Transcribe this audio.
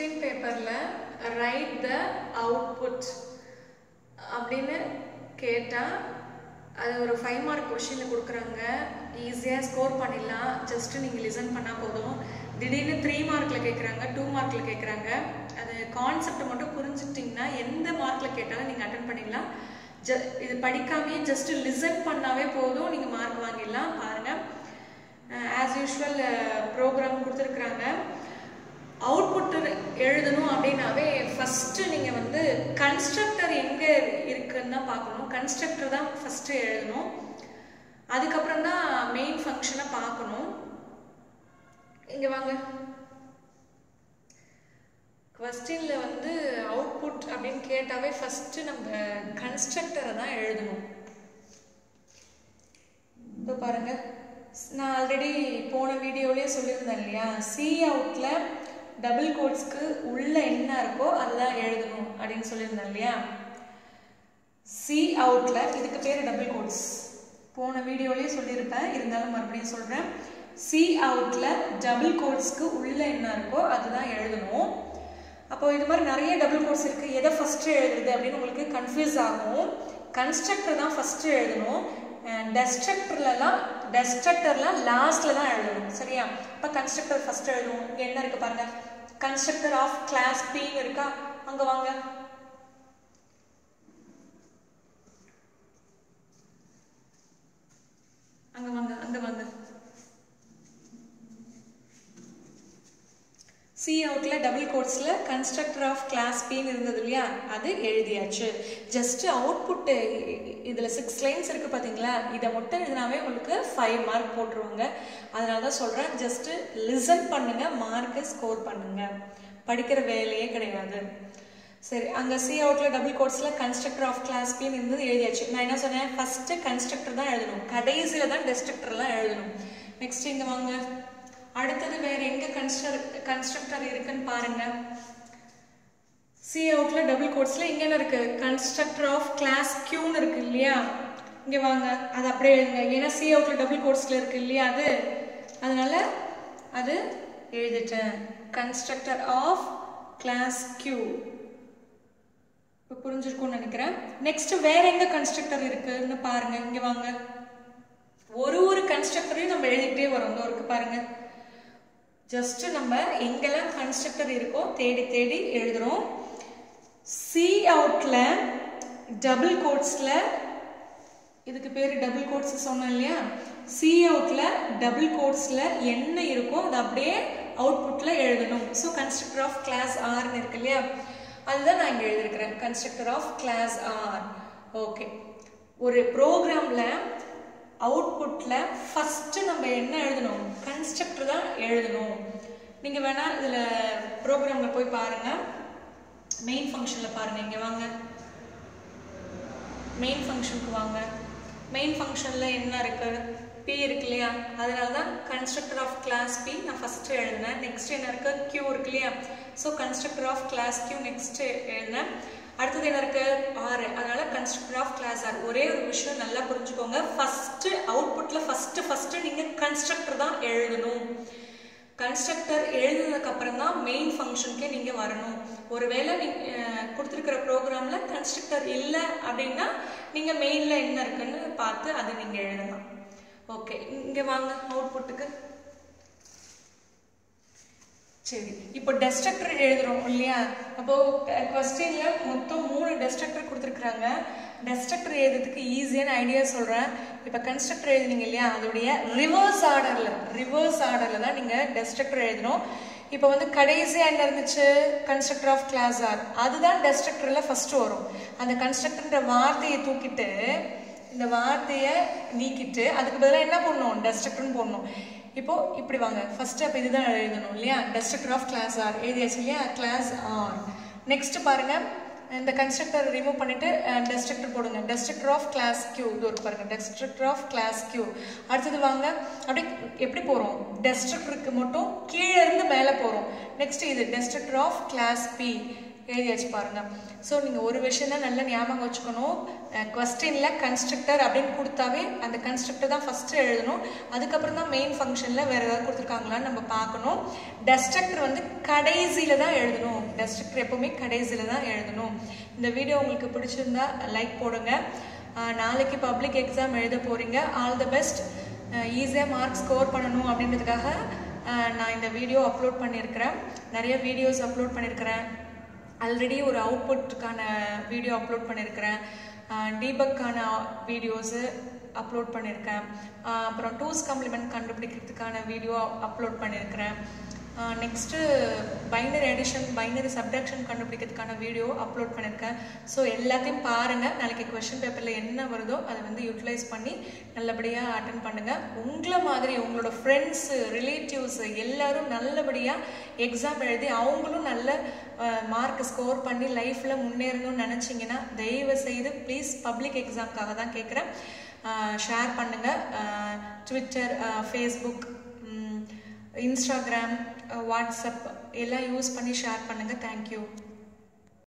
question பேப்பரில் right த output அப்படின்னு கேட்டால் அது ஒரு ஃபைவ் மார்க் கொஷினில் கொடுக்குறாங்க ஈஸியாக ஸ்கோர் பண்ணிடலாம் ஜஸ்ட்டு நீங்கள் லிசன் பண்ணால் போதும் திடீர்னு த்ரீ மார்க்கில் கேட்குறாங்க டூ மார்க்கில் கேட்குறாங்க அது கான்செப்ட் மட்டும் புரிஞ்சுட்டிங்கன்னா எந்த மார்க்கில் கேட்டாலும் நீங்கள் அட்டன் பண்ணிடலாம் ஜ இது படிக்காமே ஜஸ்ட்டு லிசன் பண்ணாவே போதும் நீங்கள் மார்க் வாங்கிடலாம் பாருங்கள் ஆஸ் யூஷுவல் ப்ரோக்ராம் கொடுத்துருக்குறாங்க அவுட்புட் எழுதணும் அப்படின்னாவே ஃபஸ்ட்டு நீங்கள் வந்து கன்ஸ்ட்ரக்டர் எங்கே இருக்குன்னு தான் பார்க்கணும் கன்ஸ்ட்ரக்டர் தான் ஃபஸ்ட்டு எழுதணும் அதுக்கப்புறம் தான் மெயின் ஃபங்க்ஷனை பார்க்கணும் இங்கே வாங்க கொஸ்டினில் வந்து அவுட்புட் அப்படின்னு கேட்டாவே ஃபஸ்ட்டு நம்ம கன்ஸ்ட்ரக்டரை தான் எழுதணும் இப்போ பாருங்க நான் ஆல்ரெடி போன வீடியோலேயே சொல்லியிருந்தேன் இல்லையா சி அவுட்டில் டபுள் கோட்ஸ்க்கு உள்ள என்ன இருக்கோ அதுதான் எழுதணும் அப்படின்னு சொல்லியிருந்தேன் இல்லையா சி அவுட்டில் இதுக்கு பேர் டபுள் கோட்ஸ் போன வீடியோலேயே சொல்லியிருப்பேன் இருந்தாலும் மறுபடியும் சொல்கிறேன் சி அவுட்டில் டபுள் கோட்ஸ்க்கு உள்ள என்ன இருக்கோ அதுதான் எழுதணும் அப்போ இது மாதிரி நிறைய டபுள் கோட்ஸ் இருக்குது எதை ஃபஸ்ட்டு எழுதுறது அப்படின்னு உங்களுக்கு கன்ஃபியூஸ் ஆகும் கன்ஸ்ட்ரக்டர் தான் ஃபஸ்ட்டு எழுதணும் டெஸ்ட்ரக்டர்லலாம் டெஸ்ட்ரக்டர்லாம் லாஸ்ட்டில் தான் எழுதணும் சரியா இப்போ கன்ஸ்ட்ரக்டர் ஃபஸ்ட்டு எழுதுவோம் இங்கே என்ன இருக்குது பாருங்கள் கன்ஸ்ட்ரக்டர் ஆஃப் கிளாஸ் பின்னு இருக்கா அங்கே வாங்க அங்க வாங்க அங்க வாங்க சி அவுட்ல டபுள் கோட்ஸ்ல கன்ஸ்ட்ரக்டர் ஆஃப் கிளாஸ் பின்னு இருந்தது இல்லையா அது எழுதியாச்சு ஜஸ்ட் அவுட்புட் இதுல சிக்ஸ் லைன்ஸ் இருக்கு பாத்தீங்களா இதை மட்டும் எழுதினாவே உங்களுக்கு ஃபைவ் மார்க் போட்டுருவாங்க அதனால தான் சொல்றேன் ஜஸ்ட் லிசன் பண்ணுங்க மார்க்கை ஸ்கோர் பண்ணுங்க படிக்கிற வேலையே கிடையாது சரி அங்கே சி அவுட்ல டபுள் கோட்ஸில் கன்ஸ்ட்ரக்டர் ஆஃப் கிளாஸ் பின்னு இருந்தது எழுதியாச்சு நான் என்ன சொன்னேன் ஃபர்ஸ்ட் கன்ஸ்ட்ரக்டர் தான் எழுதணும் கடைசியில் தான் டெஸ்ட்ரக்டர்லாம் எழுதணும் நெக்ஸ்ட் இங்கே வாங்க அடுத்தது வேற எங்க கன்ஸ்ட்ரக்ட் கன்ஸ்ட்ரக்டர் இருக்குன்னு பாருங்க சி அவுட்ல டபுள் கோட்ஸ்ல இங்க என்ன இருக்கு கன்ஸ்ட்ரக்டர் ஆஃப் கிளாஸ் கியூன்னு இருக்கு இல்லையா இங்க வாங்க அது அப்படியே எழுதுங்க ஏன்னா சி அவுட்ல டபுள் கோட்ஸ்ல இருக்கு இல்லையா அது அதனால அது எழுதிட்டேன் கன்ஸ்ட்ரக்டர் ஆஃப் கிளாஸ் கியூ இப்போ புரிஞ்சிருக்கும்னு நினைக்கிறேன் நெக்ஸ்ட் வேற எங்க கன்ஸ்ட்ரக்டர் இருக்குன்னு பாருங்க இங்க வாங்க ஒரு ஒரு கன்ஸ்ட்ரக்டரையும் நம்ம எழுதிட்டே வரோம் இந்த இருக்கு பாருங்க ஜஸ்ட் நம்ம எங்கெல்லாம் கன்ஸ்ட்ரக்டர் இருக்கோ தேடி தேடி எழுதுறோம் சி அவுட்ல டபுள் கோட்ஸ்ல இதுக்கு பேர் டபுள் கோட்ஸ் சொன்னேன் இல்லையா சி அவுட்ல டபுள் கோட்ஸ்ல என்ன இருக்கோ அது அப்படியே அவுட்புட்ல எழுதணும் ஸோ கன்ஸ்ட்ரக்டர் ஆஃப் கிளாஸ் ஆர்னு இருக்கு இல்லையா அதுதான் நான் இங்கே எழுதியிருக்கிறேன் constructor of class R okay ஒரு ப்ரோக்ராமில் அவுட்புட்டில் ஃபஸ்ட்டு நம்ம என்ன எழுதணும் கன்ஸ்ட்ரக்டர் தான் எழுதணும் நீங்கள் வேணால் இதில் ப்ரோக்ராமில் போய் பாருங்கள் மெயின் ஃபங்க்ஷனில் பாருங்கள் இங்கே வாங்க மெயின் ஃபங்க்ஷனுக்கு வாங்க மெயின் ஃபங்க்ஷனில் என்ன இருக்குது பி இருக்கு இல்லையா அதனால தான் கன்ஸ்ட்ரக்டர் ஆஃப் கிளாஸ் பி நான் ஃபஸ்ட்டு எழுதினேன் நெக்ஸ்ட் என்ன இருக்கு கியூ இருக்கு இல்லையா so constructor of class Q next எழுதினேன் அடுத்தது என்ன இருக்கு ஆறு அதனால கன்ஸ்ட்ரக்டர் ஆஃப் கிளாஸ் ஆர் ஒரே ஒரு விஷயம் நல்லா புரிஞ்சுக்கோங்க ஃபர்ஸ்ட் அவுட்புட்ல ஃபர்ஸ்ட் ஃபர்ஸ்ட் நீங்க கன்ஸ்ட்ரக்டர் தான் எழுதணும் கன்ஸ்ட்ரக்டர் எழுதுனதுக்கு அப்புறம் தான் மெயின் ஃபங்க்ஷனுக்கே நீங்க வரணும் ஒருவேளை நீங்க கொடுத்துருக்கிற ப்ரோக்ராம்ல கன்ஸ்ட்ரக்டர் இல்லை அப்படின்னா நீங்க மெயின்ல என்ன இருக்குன்னு பார்த்து அதை நீங்க எழுதலாம் ஓகே இங்க வாங்க அவுட்புட்டுக்கு சரி இப்போ டெஸ்ட்ரக்டர் எழுதுறோம் இல்லையா அப்போ கொஸ்டின்ல மொத்தம் மூணு டெஸ்ட்ரக்டர் கொடுத்துருக்குறாங்க டெஸ்ட்ரக்டர் எழுதுறதுக்கு ஈஸியான ஐடியா சொல்றேன் இப்போ கன்ஸ்ட்ரக்டர் எழுதுனீங்க இல்லையா அதோடைய ரிவர்ஸ் ஆர்டர்ல ரிவர்ஸ் ஆர்டர்ல தான் நீங்க டெஸ்ட்ரக்டர் எழுதணும் இப்போ வந்து கடைசியா என்ன இருந்துச்சு கன்ஸ்ட்ரக்டர் ஆஃப் கிளாஸ் ஆர் அதுதான் டெஸ்ட்ரக்டர்ல ஃபர்ஸ்ட் வரும் அந்த கன்ஸ்ட்ரக்டர்ன்ற வார்த்தையை தூக்கிட்டு இந்த வார்த்தையை நீக்கிட்டு அதுக்கு பதிலாக என்ன பண்ணணும் டெஸ்ட்ரக்டர்னு போடணும் இப்போ இப்படி வாங்க ஃபர்ஸ்ட் அப்போ இதுதான் எழுதணும் இல்லையா டெஸ்ட்ரக்டர் ஆஃப் கிளாஸ் ஆர் எழுதியாச்சு இல்லையா கிளாஸ் ஆர் நெக்ஸ்ட் பாருங்க இந்த கன்ஸ்ட்ரக்டர் ரிமூவ் பண்ணிட்டு டெஸ்ட்ரக்டர் போடுங்க டெஸ்ட்ரக்டர் ஆஃப் கிளாஸ் கியூ இது ஒரு பாருங்க டெஸ்ட்ரக்டர் ஆஃப் கிளாஸ் கியூ அடுத்தது வாங்க அப்படி எப்படி போறோம் டெஸ்ட்ரக்டருக்கு மட்டும் கீழே இருந்து மேலே போறோம் நெக்ஸ்ட் இது டெஸ்ட்ரக்டர் ஆஃப் கிளாஸ் பி எழுதியாச்சு பாருங்க ஸோ நீங்கள் ஒரு விஷயம் தான் நல்லா ஞாபகம் வச்சுக்கணும் கொஸ்டினில் கன்ஸ்ட்ரக்டர் அப்படின்னு கொடுத்தாவே அந்த கன்ஸ்ட்ரக்டர் தான் ஃபஸ்ட்டு எழுதணும் அதுக்கப்புறம் தான் மெயின் ஃபங்க்ஷனில் வேறு ஏதாவது கொடுத்துருக்காங்களான்னு நம்ம பார்க்கணும் டெஸ்ட்ரக்டர் வந்து கடைசியில் தான் எழுதணும் டெஸ்ட்ரக்டர் எப்போவுமே கடைசியில் தான் எழுதணும் இந்த வீடியோ உங்களுக்கு பிடிச்சிருந்தா லைக் போடுங்க அஹ் நாளைக்கு பப்ளிக் எக்ஸாம் எழுத போகிறீங்க ஆல் த பெஸ்ட் ஈஸியாக மார்க் ஸ்கோர் பண்ணணும் அப்படின்றதுக்காக அஹ் நான் இந்த வீடியோ அப்லோட் பண்ணியிருக்கிறேன் நிறைய வீடியோஸ் அப்லோட் பண்ணியிருக்கிறேன் ஆல்ரெடி ஒரு அவுட்புட்டுக்கான வீடியோ அப்லோட் பண்ணியிருக்கிறேன் டீபக்கான வீடியோஸு அப்லோட் பண்ணியிருக்கேன் அஹ் அப்புறம் டூஸ் காம்ப்ளிமெண்ட் கண்டுபிடிக்கிறதுக்கான வீடியோ அப்லோட் பண்ணியிருக்கிறேன் next binary addition binary subtraction கண்டுபிடிக்கிறதுக்கான வீடியோ அப்லோட் பண்ணியிருக்கேன் ஸோ எல்லாத்தையும் பாருங்கள் நாளைக்கு கொஷின் பேப்பரில் என்ன வருதோ அதை வந்து யூட்டிலைஸ் பண்ணி நல்லபடியாக அட்டன் பண்ணுங்கள் உங்களை மாதிரி உங்களோட ஃப்ரெண்ட்ஸு ரிலேட்டிவ்ஸு எல்லாரும் நல்லபடியாக எக்ஸாம் எழுதி அவங்களும் நல்ல மார்க் ஸ்கோர் பண்ணி லைஃப்பில் முன்னேறணும்னு நினச்சிங்கன்னா தயவு செய்து ப்ளீஸ் பப்ளிக் எக்ஸாம்க்காக தான் கேட்குறேன் ஷேர் பண்ணுங்கள் ட்விட்டர் ஃபேஸ்புக் இன்ஸ்டாகிராம் வாட்ஸ்அப் எல்லாம் யூஸ் பண்ணி ஷேர் பண்ணுங்கள் தேங்க்யூ